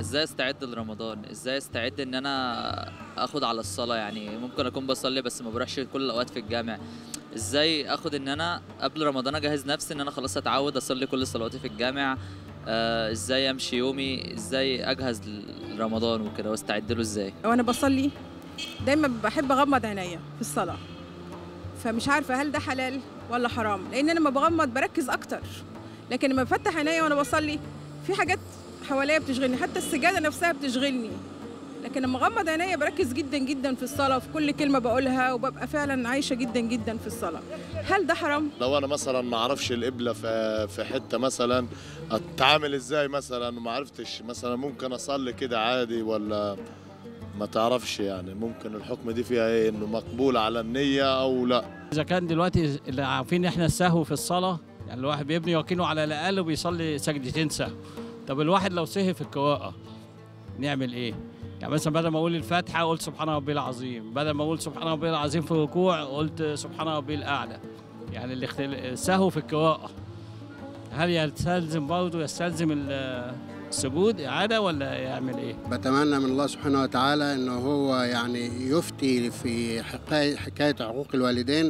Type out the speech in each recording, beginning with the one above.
ازاي استعد لرمضان ازاي استعد ان انا اخد على الصلاه يعني ممكن اكون بصلي بس ما بروحش كل الاوقات في الجامع ازاي اخد ان انا قبل رمضان اجهز نفسي ان انا خلاص اتعود اصلي كل صلواتي في الجامع آه ازاي امشي يومي ازاي اجهز لرمضان وكده واستعد له ازاي وانا بصلي دايما بحب اغمض عينيا في الصلاه فمش عارفه هل ده حلال ولا حرام لان انا لما بغمض بركز اكتر لكن لما بفتح عينيا وانا بصلي في حاجات حواليا بتشغلني حتى السجاده نفسها بتشغلني لكن لما اغمض عينيا بركز جدا جدا في الصلاه وفي كل كلمه بقولها وببقى فعلا عايشه جدا جدا في الصلاه هل ده حرام لو انا مثلا ما اعرفش القبله في في حته مثلا اتعامل ازاي مثلا وما عرفتش مثلا ممكن اصلي كده عادي ولا ما تعرفش يعني ممكن الحكم دي فيها ايه انه مقبول على النية او لا اذا كان دلوقتي اللي عارفين احنا السهو في الصلاه يعني الواحد بيبني يقينه على الاقل وبيصلي سجدتين سهو طب الواحد لو سهي في القراءه نعمل ايه يعني مثلا بدل ما اقول الفاتحه قلت سبحان ربي العظيم بدل ما اقول سبحان ربي العظيم في الركوع قلت سبحان ربي الاعلى يعني الاختل... السهو في القراءه هل يستلزم برضه يستلزم ال- السجود اعاده ولا يعمل ايه بتمنى من الله سبحانه وتعالى انه هو يعني يفتي في حكايه حكايه عقوق الوالدين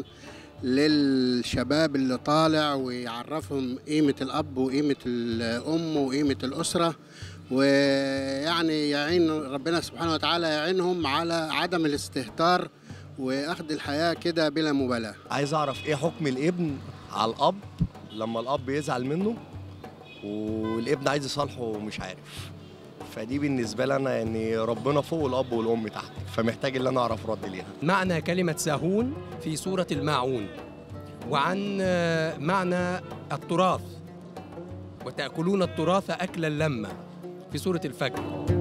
للشباب اللي طالع ويعرفهم قيمه الاب وقيمه الام وقيمه الاسره ويعني يعين ربنا سبحانه وتعالى يعينهم على عدم الاستهتار واخذ الحياه كده بلا مبالاه عايز اعرف ايه حكم الابن على الاب لما الاب يزعل منه والابن عايز يصالحه ومش عارف فدي بالنسبه لي انا يعني ربنا فوق الاب والام تحت فمحتاج ان انا اعرف رد ليها معنى كلمة ساهون في سورة الماعون وعن آه، معنى التراث وتأكلون التراث أكلا لما في سورة الفجر